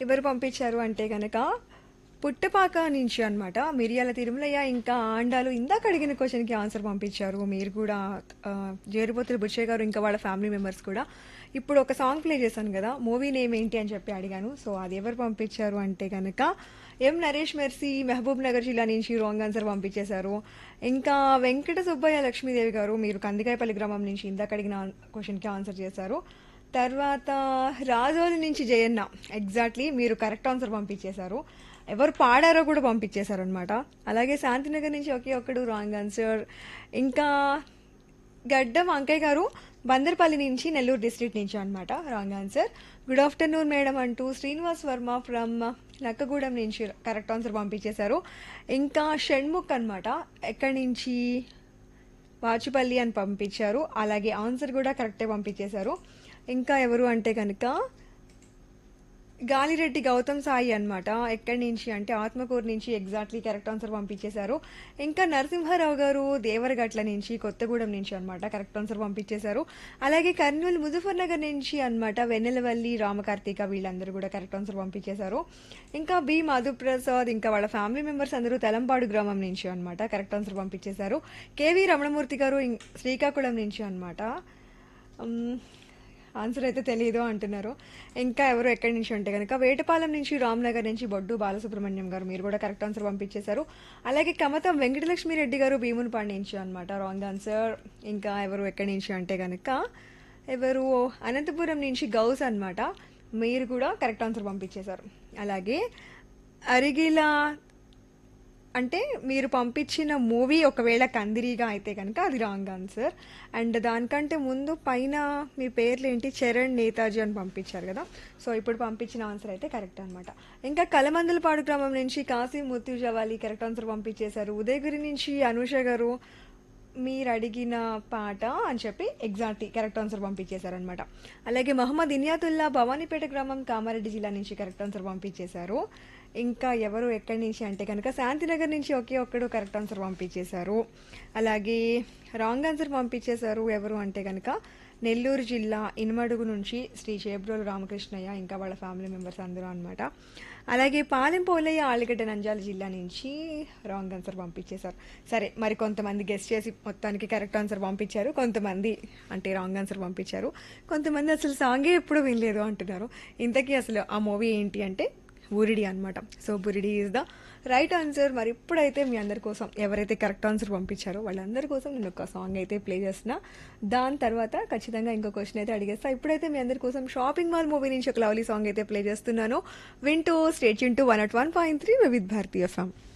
ఎవరు పంపించారు అంటే గనక పుట్టపాక నుంచి అన్నమాట మిరియాల తిరుమలయ్య ఇంకా ఆండాలు ఇందాక అడిగిన క్వశ్చన్కి ఆన్సర్ పంపించారు మీరు కూడా ఆ, జేరుపోతుల బుచ్చయ్య గారు ఇంకా వాళ్ళ ఫ్యామిలీ మెంబర్స్ కూడా ఇప్పుడు ఒక సాంగ్ ప్లే చేశాను కదా మూవీ నేమ్ ఏంటి అని చెప్పి అడిగాను సో అది ఎవరు పంపించారు అంటే కనుక M Naresh Mercy Mahabubnagar జిల్లా నుంచి రాంగ్ ఆన్సర్ పంపించేశారు ఇంకా వెంకట సుబ్బయ్య లక్ష్మీదేవి గారు మీరు కందికాయపల్లి గ్రామం నుంచి ఇందాక అడిగిన క్వశ్చన్కి ఆన్సర్ చేశారు తర్వాత రాజోలి నుంచి జయన్న ఎగ్జాక్ట్లీ మీరు కరెక్ట్ ఆన్సర్ పంపించేశారు ఎవరు పాడారో కూడా పంపించేశారు అనమాట అలాగే శాంతినగర్ నుంచి ఒకే ఒక్కడు రాంగ్ ఆన్సర్ ఇంకా గడ్డం అంకయ్య గారు బందర్పల్లి నుంచి నెల్లూరు డిస్ట్రిక్ట్ నుంచి అనమాట wrong answer good afternoon madam అంటూ శ్రీనివాస్ వర్మ ఫ్రమ్ నక్కగూడెం నుంచి కరెక్ట్ ఆన్సర్ పంపించేశారు ఇంకా షణ్ముఖ్ అనమాట ఎక్కడి నుంచి వాచిపల్లి అని పంపించారు అలాగే ఆన్సర్ కూడా కరెక్టే పంపించేశారు ఇంకా ఎవరు అంటే కనుక గాలిరెడ్డి గౌతమ్ సాయి అన్నమాట ఎక్కడి నుంచి అంటే ఆత్మకూరు నుంచి ఎగ్జాక్ట్లీ కరెక్ట్ ఆన్సర్ పంపించేశారు ఇంకా నరసింహారావు గారు దేవరగట్ల నుంచి కొత్తగూడెం నుంచి అన్నమాట కరెక్ట్ ఆన్సర్ పంపించేశారు అలాగే కర్నూలు ముజఫర్ నగర్ నుంచి అన్నమాట వెన్నెలవల్లి రామకార్తిక వీళ్ళందరూ కూడా కరెక్ట్ ఆన్సర్ పంపించేశారు ఇంకా బి మధుప్రసాద్ ఇంకా వాళ్ళ ఫ్యామిలీ మెంబర్స్ అందరూ తెలంపాడు గ్రామం నుంచి అన్నమాట కరెక్ట్ ఆన్సర్ పంపించేశారు కేవీ రమణమూర్తి గారు ఇం- శ్రీకాకుళం నుంచి అన్నమాట ఉమ్, ఆన్సర్ అయితే తెలియదు అంటున్నారు ఇంకా ఎవరు ఎక్కడి నుంచి ఉంటే కనుక వేటపాలెం నుంచి రామ్నగర్ నుంచి బొడ్డు బాలసుబ్రహ్మణ్యం గారు మీరు కూడా కరెక్ట్ ఆన్సర్ పంపించేశారు అలాగే కమతం వెంకటలక్ష్మి రెడ్డి గారు భీమునిపాడు నుంచి అనమాట రాంగ్ ఆన్సర్ ఇంకా ఎవరు ఎక్కడి నుంచి అంటే కనుక ఎవరు అనంతపురం నుంచి గౌస్ అన్నమాట మీరు కూడా కరెక్ట్ ఆన్సర్ పంపించేశారు అలాగే అరిగిలా అంటే మీరు పంపించిన మూవీ ఒకవేళ కందిరీగా అయితే కనుక అది రాంగ్ ఆన్సర్ అండ్ దానికంటే ముందు పైన మీ పేర్లు ఏంటి చరణ్ నేతాజీ అని పంపించారు కదా సో ఇప్పుడు పంపించిన ఆన్సర్ అయితే కరెక్ట్ అనమాట ఇంకా కలమందలపాడు గ్రామం నుంచి కాశీ ముత్తు జవాలి కరెక్ట్ ఆన్సర్ పంపించేశారు ఉదయగిరి నుంచి అనూష గారు మీరు అడిగిన పాట అని చెప్పి ఎగ్జాక్ట్ కరెక్ట్ ఆన్సర్ పంపించేశారనమాట అలాగే మహమ్మద్ ఇనియాతుల్లా భవానీపేట గ్రామం కామారెడ్డి జిల్లా నుంచి కరెక్ట్ ఆన్సర్ పంపించేశారు ఇంకా ఎవరు ఎక్కడి నుంచి అంటే కనుక శాంతినగర్ నుంచి ఒకే ఒక్కడు కరెక్ట్ ఆన్సర్ పంపించేశారు అలాగే రాంగ్ ఆన్సర్ పంపించేశారు ఎవరు అంటే కనుక నెల్లూరు జిల్లా ఇనుమడుగు నుంచి శ్రీ చేబ్రోలు రామకృష్ణయ్య ఇంకా వాళ్ళ ఫ్యామిలీ మెంబర్స్ అందరూ అనమాట అలాగే పాలెం పోలయ్య ఆలిగడ్డ నంజాల జిల్లా నుంచి రాంగ్ ఆన్సర్ పంపించేశారు సరే మరి కొంతమంది గెస్ట్ చేసి మొత్తానికి కరెక్ట్ ఆన్సర్ పంపించారు కొంతమంది అంటే రాంగ్ ఆన్సర్ పంపించారు కొంతమంది అసలు సాంగే ఎప్పుడు వినలేదు అంటున్నారు ఇంతకీ అసలు ఆ మూవీ ఏంటి అంటే బురిడి అనమాట సో బురిడి ఈజ్ ద రైట్ ఆన్సర్ మరి ఇప్పుడైతే మీ అందరి కోసం ఎవరైతే కరెక్ట్ ఆన్సర్ పంపించారో వాళ్ళందరి కోసం నేను ఒక సాంగ్ అయితే ప్లే చేస్తున్నా దాని తర్వాత ఖచ్చితంగా ఇంకో క్వశ్చన్ అయితే అడిగేస్తా ఇప్పుడైతే మీ అందరి కోసం షాపింగ్ మాల్ మూవీ నుంచి ఒక లవ్లీ సాంగ్ అయితే ప్లే చేస్తున్నాను వింటూ stay tune to one at one point three with Bharati FM